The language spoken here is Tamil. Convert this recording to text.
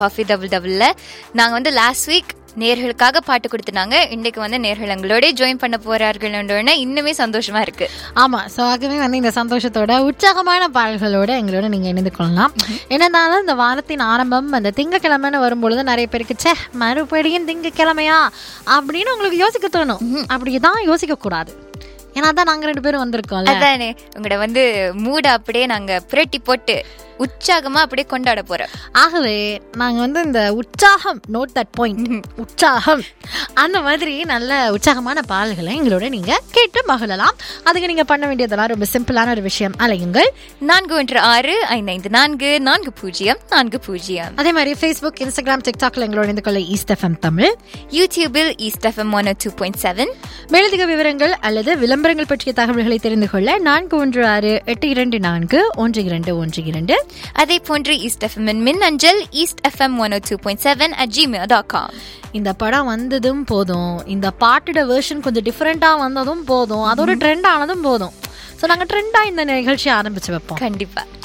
காஃபி டபுள் டபுள்ல நாங்க வந்து லாஸ்ட் வீக் நேர்களுக்காக பாட்டு கொடுத்துனாங்க இன்னைக்கு வந்து நேர்கள் எங்களோட ஜாயின் பண்ண போறார்கள் இன்னுமே சந்தோஷமா இருக்கு ஆமா ஸோ ஆகவே வந்து இந்த சந்தோஷத்தோட உற்சாகமான பாடல்களோட எங்களோட நீங்க இணைந்து கொள்ளலாம் என்னன்னாலும் இந்த வாரத்தின் ஆரம்பம் அந்த திங்கக்கிழமைன்னு வரும்பொழுது நிறைய பேருக்கு ச்சே மறுபடியும் திங்கக்கிழமையா அப்படின்னு உங்களுக்கு யோசிக்க தோணும் அப்படிதான் யோசிக்க கூடாது ஏன்னா தான் நாங்க ரெண்டு பேரும் வந்திருக்கோம்ல அதானே உங்களோட வந்து மூட அப்படியே நாங்க புரட்டி போட்டு உற்சாகமா அப்படியே கொண்டாட போறோம் ஆகவே நாங்க வந்து இந்த உற்சாகம் நோட் தட் பாயிண்ட் உற்சாகம் அந்த மாதிரி நல்ல உற்சாகமான பாடல்களை எங்களோட நீங்க கேட்டு மகிழலாம் அதுக்கு நீங்க பண்ண வேண்டியதெல்லாம் ரொம்ப சிம்பிளான ஒரு விஷயம் அலையுங்கள் நான்கு ஒன்று ஆறு ஐந்து ஐந்து நான்கு நான்கு பூஜ்ஜியம் நான்கு பூஜ்ஜியம் அதே மாதிரி ஃபேஸ்புக் இன்ஸ்டாகிராம் டிக்டாக்ல எங்களோட இணைந்து கொள்ள ஈஸ்ட் எஃப்எம் தமிழ் யூடியூபில் East FM one two point seven மேலதிக விவரங்கள் அல்லது விளம்பரங்கள் பற்றிய தகவல்களை தெரிந்து கொள்ள நான்கு ஒன்று ஆறு எட்டு இரண்டு நான்கு ஒன்று இரண்டு ஒன்று இரண்டு அதே போன்று ஈஸ்ட் எஃப்எம் மின் அஞ்சல் East FM one two point seven at Gmail dot com இந்த படம் வந்ததும் போதும் இந்த பாட்டோட வெர்ஷன் கொஞ்சம் டிஃப்ரெண்டா வந்ததும் போதும் அது ஒரு ட்ரெண்ட் ஆனதும் போதும் ஸோ நாங்கள் ட்ரெண்டாக இந்த நிகழ்ச்சி ஆரம்பிச்சு வைப்போம் கண்டிப்பா